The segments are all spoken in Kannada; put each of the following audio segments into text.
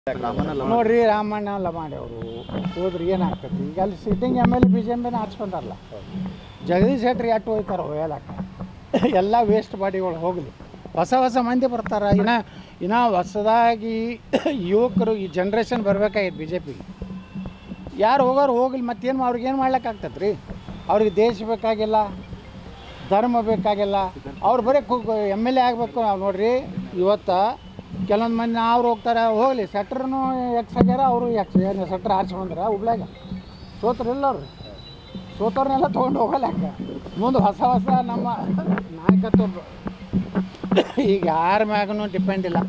ನೋಡ್ರಿ ರಾಮಣ್ಣ ಲಮಾಣಿ ಅವರು ಹೋದ್ರಿ ಏನಾಗ್ತೈತಿ ಈಗ ಅಲ್ಲಿ sitting M L A B J ಪಿನ ಹಚ್ಕೊಂಡಾರಲ್ಲ ಜಗದೀಶ್ ಶೆಟ್ರಿ ಎಟ್ಟು ಹೋಯ್ತಾರೆ ಹೋಯಲಕ್ಕ ಎಲ್ಲ ವೇಸ್ಟ್ ಬಾಡಿಗಳು ಹೋಗಲಿ ಹೊಸ ಹೊಸ ಮಂದಿ ಬರ್ತಾರೆ ಇನ್ನ ಇನ್ನ ಹೊಸದಾಗಿ ಯುವಕರು ಈ ಜನ್ರೇಷನ್ ಬರ್ಬೇಕಾಗಿತ್ತು ಬಿ ಜೆ ಪಿಗೆ ಯಾರು ಹೋಗೋರು ಹೋಗ್ಲಿ ಮತ್ತೇನು ಅವ್ರಿಗೆ ಏನು ಮಾಡ್ಲಿಕ್ಕಾಗ್ತದೆ ರೀ ಅವ್ರಿಗೆ ದೇಶ ಬೇಕಾಗಿಲ್ಲ ಧರ್ಮ ಬೇಕಾಗಿಲ್ಲ ಅವ್ರು ಬರೀ ಎಮ್ ಎಲ್ ಎ ಆಗಬೇಕು ನಾವು ನೋಡ್ರಿ ಇವತ್ತು ಕೆಲವೊಂದು ಮಂದಿ ಅವ್ರು ಹೋಗ್ತಾರೆ ಹೋಗಲಿ ಸೆಟ್ರನು ಎಕ್ಸ್ ಆಗ್ಯಾರ ಅವರು ಎಕ್ಸ್ ಏನು ಸೆಟ್ರ್ ಆರಿಸ್ಕೊಂಡ್ರ ಹುಬ್ಳ್ಯಾಗ ಸೋತ್ರಿಲ್ಲ ಅವ್ರು ಸೋತವ್ರನ್ನೆಲ್ಲ ತೊಗೊಂಡು ಹೋಗಲ್ಲ ಹಂಗೆ ಮುಂದೆ ಹೊಸ ಹೊಸ ನಮ್ಮ ನಾಯಕತ್ವ ಬ- ಈಗ ಯಾರ ಮ್ಯಾಗೂ ಡಿಪೆಂಡ್ ಇಲ್ಲ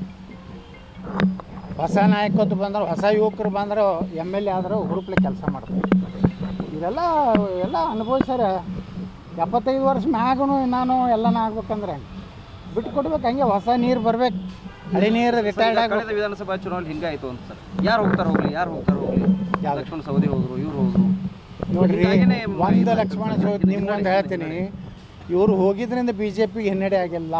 ಹೊಸ ನಾಯಕತ್ವ ಬಂದ್ರೆ ಹೊಸ ಯುವಕರು ಬಂದ್ರೆ ಎಮ್ ಎಲ್ ಎ ಆದ್ರೆ ಹುರುಪ್ಲೆ ಕೆಲಸ ಮಾಡ್ತಾರೆ ಇದೆಲ್ಲ ಎಲ್ಲ ಅನುಭವಿಸ್ಯಾರ ಎಪ್ಪತ್ತೈದು ವರ್ಷ ಮ್ಯಾಗೂ ನಾನು ಎಲ್ಲನ ಆಗ್ಬೇಕಂದ್ರೆ ಬಿಟ್ಟು ಕೊಡ್ಬೇಕು ಹಂಗೆ ಹೊಸ ನೀರು ಬರ್ಬೇಕು ಹಳೆ ನೀರು ರಿಟೈರ್ಡ್ ಈಗ ಆಗ್ಬೇಕು ಕಳೆದ ವಿಧಾನಸಭಾ ಚುನಾವಣೆ ಹಿಂಗಾಯ್ತು ಅಂತ ಸರ್ ಯಾರು ಹೋಗ್ತಾರೆ ಹೋಗ್ಲಿ ಯಾರು ಹೋಗ್ತಾರೆ ಹೋಗ್ಲಿ ಯಾರು? ಲಕ್ಷ್ಮಣ ಸವದಿ ಹೋದ್ರು ಇವ್ರು ಹೋದ್ರು ನೋಡ್ರಿ ಹೀಗಾಗಿನೇ ಒಂದು ಇದು ಲಕ್ಷ್ಮಣ ಇದು ಸೋತ್ ನಿಮ್ಗೊಂದು ಹೇಳ್ತೀನಿ ಇವರು ಹೋಗಿದ್ರಿಂದ ಬಿ ಜೆ ಪಿಗೆ ಹಿನ್ನಡೆ ಆಗಿಲ್ಲ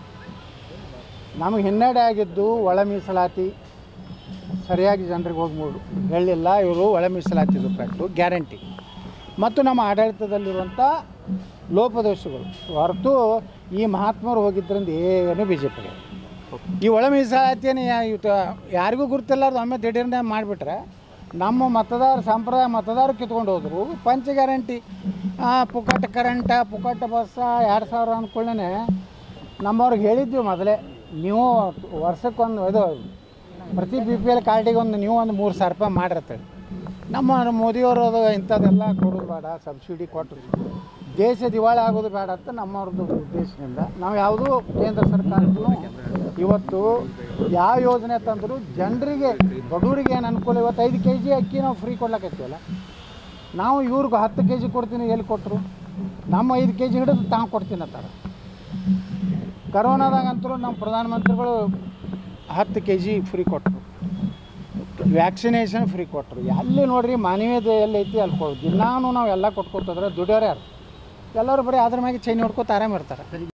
ನಮಗೆ ಹಿನ್ನಡೆ ಆಗಿದ್ದು ಒಳ ಮೀಸಲಾತಿ ಸರಿಯಾಗಿ ಜನರಿಗೆ ಹೋಗಿ ಮೂಡು ಹೇಳಿಲ್ಲ ಇವರು ಒಳ ಮೀಸಲಾತಿದು ಪೆಟ್ಟು ಗ್ಯಾರಂಟಿ ಮತ್ತು ನಮ್ಮ ಆಡಳಿತದಲ್ಲಿರುವಂಥ ಲೋಪದೋಷಗಳು ಹೊರತು ಈ ಮಹಾತ್ಮರು ಹೋಗಿದ್ರಿಂದ ಏನು ಬಿ ಜೆ ಪಿಗೆ ಈ ಒಳ ಮೀಸಲಾತಿಯನ್ನು ಯಾ- ಇವತ್ತು ಯಾರಿಗೂ ಗುರುತಿಲ್ಲಾರ್ದು ಒಮ್ಮೆ ದಿಢೀರ್ನೆ ಮಾಡಿಬಿಟ್ರೆ ನಮ್ಮ ಮತದಾರ ಸಂಪ್ರದಾಯ ಮತದಾರ ಕಿತ್ಕೊಂಡು ಹೋದ್ರು ಪಂಚ ಗ್ಯಾರಂಟಿ ಪುಕಟ್ ಕರೆಂಟ ಪುಕಟ್ ಬಸ್ಸ ಎರಡು ಸಾವಿರ ಅಂದ್ಕೊಳ್ಳೇ ನಮ್ಮವ್ರಿಗೆ ಹೇಳಿದ್ವಿ ಮೊದಲೇ ನೀವು ವರ್ಷಕ್ಕೊಂದು ಇದು ಪ್ರತಿ ಬಿ ಪಿ ಎಲ್ ಕಾರ್ಡಿಗೆ ಒಂದು ನೀವು ಒಂದು ಮೂರು ಸಾವಿರ ರೂಪಾಯಿ ಮಾಡಿರ್ತೇವೆ ನಮ್ಮ ಮೋದಿಯವರು ಅದು ಇಂಥದ್ದೆಲ್ಲ ಕೊಡೋದು ಬೇಡ ಸಬ್ಸಿಡಿ ಕೊಟ್ಟರು ದೇಶ ದಿವಾಳಿ ಆಗೋದು ಬೇಡ ಅಂತ ನಮ್ಮವ್ರದ್ದು ಉದ್ದೇಶದಿಂದ ನಾವು ಯಾವುದೂ ಕೇಂದ್ರ ಸರ್ಕಾರಕ್ಕೂ ಇವತ್ತು ಯಾವ ಯೋಜನೆ ತಂದರೂ ಜನರಿಗೆ ಬಡವರಿಗೆ ಏನು ಅನುಕೂಲ ಇವತ್ತು ಐದು ಕೆ ಜಿ ಅಕ್ಕಿ ನಾವು ಫ್ರೀ ಕೊಡ್ಲಕತ್ತೀವಲ್ಲ ನಾವು ಇವ್ರಿಗೆ ಹತ್ತು ಕೆ ಜಿ ಕೊಡ್ತೀನಿ ಎಲ್ಲಿ ಕೊಟ್ಟರು ನಮ್ಮ ಐದು ಕೆ ಜಿ ಹಿಡಿದು ತಾವು ಕೊಡ್ತೀನಿ ಅಂತಾರೆ ಕರೋನಾದಾಗಂತೂ ನಮ್ಮ ಪ್ರಧಾನಮಂತ್ರಿಗಳು ಹತ್ತು ಕೆ ಜಿ ಫ್ರೀ ಕೊಟ್ಟರು ವ್ಯಾಕ್ಸಿನೇಷನ್ ಫ್ರೀ ಕೊಟ್ಟರು ಎಲ್ಲಿ ನೋಡ್ರಿ ಮಾನವೀಯತೆ ಎಲ್ಲೈತಿ ಅಲ್ಲಿ ಕೊಡು ದಿನಾನು ನಾವು ಎಲ್ಲ ಕೊಟ್ಕೊತಂದ್ರೆ ದುಡಿಯೋರು ಯಾರು ಎಲ್ಲರೂ ಬರೀ ಅದ್ರ ಮ್ಯಾಗೆ ಚೈನ್ ಹೊಡ್ಕೊತ ಆರಾಮ ಇರ್ತಾರೆ